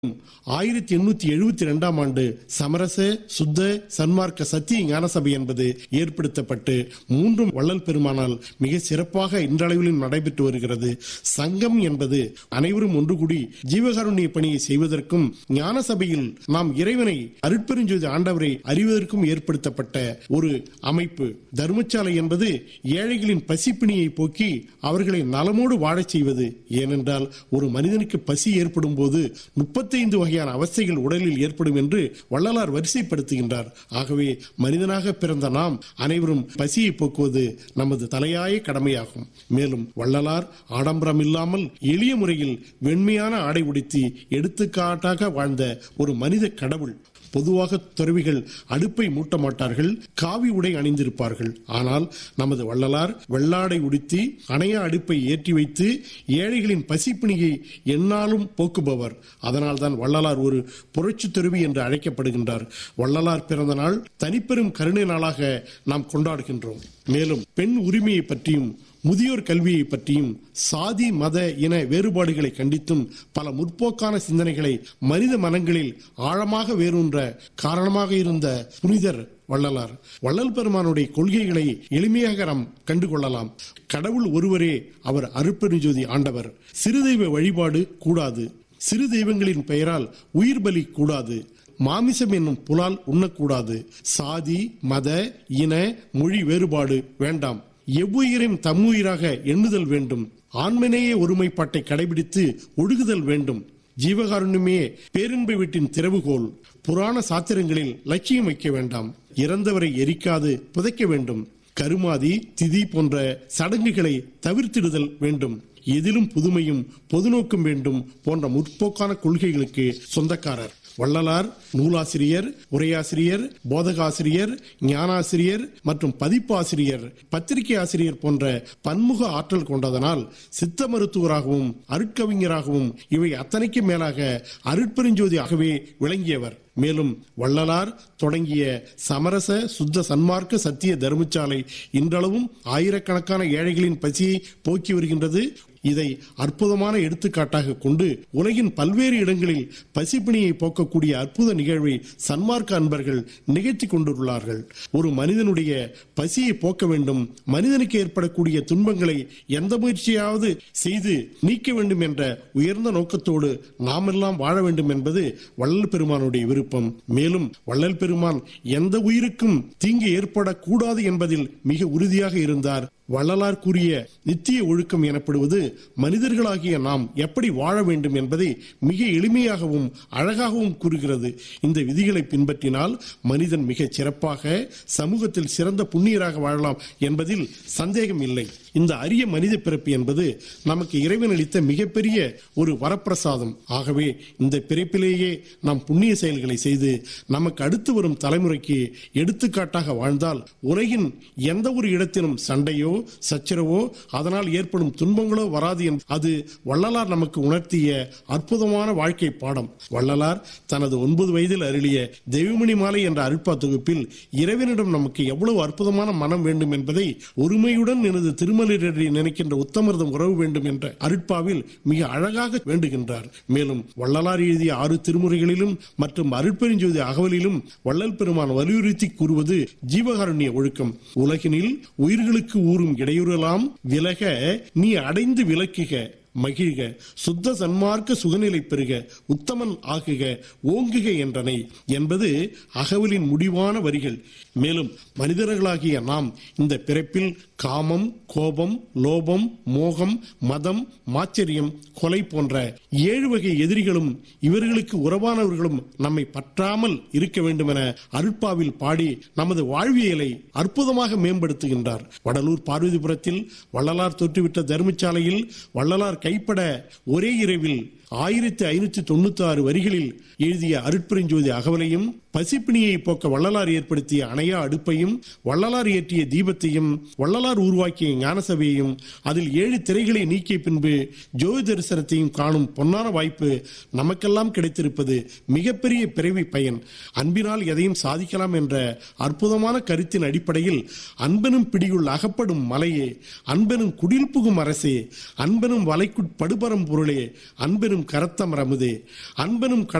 ஆயிரத்தி எண்ணூத்தி எழுபத்தி ரெண்டாம் ஆண்டு சமரச சுத்த சன்மார்க்க சத்திய ஞான சபை என்பது ஏற்படுத்தப்பட்டு மூன்றும் வள்ளல் பெருமானால் மிக சிறப்பாக இன்றளவிலும் நடைபெற்று வருகிறது சங்கம் என்பது அனைவரும் ஒன்று கூடி ஜீவகாருண்ய பணியை செய்வதற்கும் ஞான சபையில் நாம் இறைவனை அருட்பெருஞ்சோதி ஆண்டவரை அறிவதற்கும் ஏற்படுத்தப்பட்ட ஒரு அமைப்பு தர்மசாலை என்பது ஏழைகளின் பசிப்பிணியை போக்கி அவர்களை நலமோடு வாழச் செய்வது ஏனென்றால் ஒரு மனிதனுக்கு பசி ஏற்படும் போது முப்பத்தைந்து வகையான அவஸ்தைகள் உடலில் ஏற்படும் என்று வள்ளலார் வரிசைப்படுத்துகின்றார் ஆகவே மனிதனாக பிறந்த நாம் அனைவரும் பசியை போக்குவது நமது தலையாய கடமையாகும் மேலும் வள்ளலார் ஆடம்பரம் இல்லாமல் எளிய முறையில் வெண்மையான ஆடை உடுத்தி எடுத்துக்காட்டாக வாழ்ந்த ஒரு மனித கடவுள் பொதுவாக துறவிகள் அடுப்பை மூட்ட மாட்டார்கள் காவி உடை அணிந்திருப்பார்கள் ஆனால் நமது வள்ளலார் வெள்ளாடை உடுத்தி அணைய அடுப்பை ஏற்றி வைத்து ஏழைகளின் பசிப்பிணியை எந்நாளும் போக்குபவர் அதனால்தான் வள்ளலார் ஒரு புரட்சி துறவி என்று அழைக்கப்படுகின்றார் வள்ளலார் பிறந்த நாள் தனிப்பெரும் கருணை நாளாக நாம் கொண்டாடுகின்றோம் மேலும் பெண் உரிமையை பற்றியும் முதியோர் கல்வியை பற்றியும் சாதி மத இன வேறுபாடுகளை கண்டித்தும் பல முற்போக்கான சிந்தனைகளை மனித மனங்களில் ஆழமாக வேரூன்ற காரணமாக இருந்த புனிதர் வள்ளலார் வள்ளல் பெருமானுடைய கொள்கைகளை எளிமையாக நாம் கண்டுகொள்ளலாம் கடவுள் ஒருவரே அவர் அருட்பெருஞ்சோதி ஆண்டவர் சிறு தெய்வ வழிபாடு கூடாது சிறு தெய்வங்களின் பெயரால் உயிர் பலி கூடாது மாமிசம் என்னும் புலால் உண்ணக்கூடாது சாதி மத இன மொழி வேறுபாடு வேண்டாம் எவ்வுயிரையும் தம்முயிராக எண்ணுதல் வேண்டும் ஆண்மனேய ஒருமைப்பாட்டை கடைபிடித்து ஒழுகுதல் வேண்டும் ஜீவகாருண்யமே பேரின்ப வீட்டின் திறவுகோல் புராண சாத்திரங்களில் லட்சியம் வைக்க வேண்டாம் இறந்தவரை எரிக்காது புதைக்க வேண்டும் கருமாதி திதி போன்ற சடங்குகளை தவிர்த்திடுதல் வேண்டும் எதிலும் புதுமையும் பொதுநோக்கும் வேண்டும் போன்ற முற்போக்கான கொள்கைகளுக்கு சொந்தக்காரர் வள்ளலார் நூலாசிரியர் உரையாசிரியர் போதகாசிரியர் ஞானாசிரியர் மற்றும் பதிப்பாசிரியர் பத்திரிகை ஆசிரியர் போன்ற பன்முக ஆற்றல் கொண்டதனால் சித்த மருத்துவராகவும் அருட்கவிஞராகவும் இவை அத்தனைக்கும் மேலாக அருட்பெருஞ்சோதியாகவே விளங்கியவர் மேலும் வள்ளலார் தொடங்கிய சமரச சுத்த சன்மார்க்க சத்திய தர்மசாலை இன்றளவும் ஆயிரக்கணக்கான ஏழைகளின் பசியை போக்கி வருகின்றது இதை அற்புதமான எடுத்துக்காட்டாக கொண்டு உலகின் பல்வேறு இடங்களில் பசிப்பிணியை போக்கக்கூடிய அற்புத நிகழ்வை சன்மார்க்க அன்பர்கள் நிகழ்த்தி கொண்டுள்ளார்கள் ஒரு மனிதனுடைய பசியை போக்க வேண்டும் மனிதனுக்கு ஏற்படக்கூடிய துன்பங்களை எந்த முயற்சியாவது செய்து நீக்க வேண்டும் என்ற உயர்ந்த நோக்கத்தோடு நாமெல்லாம் வாழ வேண்டும் என்பது வள்ளல் பெருமானுடைய விருப்பம் மேலும் வள்ளல் பெருமான் எந்த உயிருக்கும் தீங்கு ஏற்படக்கூடாது என்பதில் மிக உறுதியாக இருந்தார் வள்ளலார் கூறிய நித்திய ஒழுக்கம் எனப்படுவது மனிதர்களாகிய நாம் எப்படி வாழ வேண்டும் என்பதை மிக எளிமையாகவும் அழகாகவும் கூறுகிறது இந்த விதிகளை பின்பற்றினால் மனிதன் மிகச் சிறப்பாக சமூகத்தில் சிறந்த புண்ணியராக வாழலாம் என்பதில் சந்தேகம் இல்லை இந்த அரிய மனித பிறப்பு என்பது நமக்கு இறைவன் அளித்த மிகப்பெரிய ஒரு வரப்பிரசாதம் ஆகவே இந்த பிறப்பிலேயே நாம் புண்ணிய செயல்களை செய்து நமக்கு அடுத்து வரும் தலைமுறைக்கு எடுத்துக்காட்டாக வாழ்ந்தால் உலகின் எந்த ஒரு இடத்திலும் சண்டையோ சச்சரவோ அதனால் ஏற்படும் துன்பங்களோ வராது என்று அது வள்ளலார் நமக்கு உணர்த்திய அற்புதமான வாழ்க்கை பாடம் வள்ளலார் தனது ஒன்பது வயதில் அருளிய தெய்வமணி மாலை என்ற அருட்பா தொகுப்பில் இறைவனிடம் நமக்கு எவ்வளவு அற்புதமான மனம் வேண்டும் என்பதை ஒருமையுடன் எனது திருமலிரடி நினைக்கின்ற உத்தமர்தம் உறவு வேண்டும் என்ற அருட்பாவில் மிக அழகாக வேண்டுகின்றார் மேலும் வள்ளலார் எழுதிய ஆறு திருமுறைகளிலும் மற்றும் அருட்பெருஞ்சோதி அகவலிலும் வள்ளல் பெருமான் வலியுறுத்தி கூறுவது ஜீவகாருண்ய ஒழுக்கம் உலகினில் உயிர்களுக்கு ஊறும் இடையூறலாம் விலக நீ அடைந்து விலக்குக மகிழ்க சுத்த சன்மார்க்க சுகநிலை பெறுக உத்தமன் ஆகுக ஓங்குக என்றனை என்பது அகவலின் முடிவான வரிகள் மேலும் மனிதர்களாகிய நாம் இந்த பிறப்பில் காமம் கோபம் லோபம் மோகம் மதம் மாச்சரியம் கொலை போன்ற ஏழு வகை எதிரிகளும் இவர்களுக்கு உறவானவர்களும் நம்மை பற்றாமல் இருக்க வேண்டும் என அருட்பாவில் பாடி நமது வாழ்வியலை அற்புதமாக மேம்படுத்துகின்றார் வடலூர் பார்வதிபுரத்தில் வள்ளலார் தோற்றுவிட்ட தர்மசாலையில் வள்ளலார் கைப்பட ஒரே இரவில் ஆயிரத்தி ஐநூத்தி தொண்ணூத்தி ஆறு வரிகளில் எழுதிய அருட்பெருஞ்சோதி அகவலையும் பசிப்பிணியை போக்க வள்ளலார் ஏற்படுத்திய அணையா அடுப்பையும் வள்ளலார் ஏற்றிய தீபத்தையும் வள்ளலார் உருவாக்கிய ஞானசபையையும் அதில் ஏழு திரைகளை நீக்கிய பின்பு ஜோதி தரிசனத்தையும் காணும் பொன்னான வாய்ப்பு நமக்கெல்லாம் கிடைத்திருப்பது மிகப்பெரிய பிறவி பயன் அன்பினால் எதையும் சாதிக்கலாம் என்ற அற்புதமான கருத்தின் அடிப்படையில் அன்பெனும் பிடியுள் அகப்படும் மலையே அன்பெனும் குடில் புகும் அரசே அன்பெனும் வலைக்குட்படுபரம் பொருளே அன்பெனும் கரத்தமர் அமுதே அன்பனும்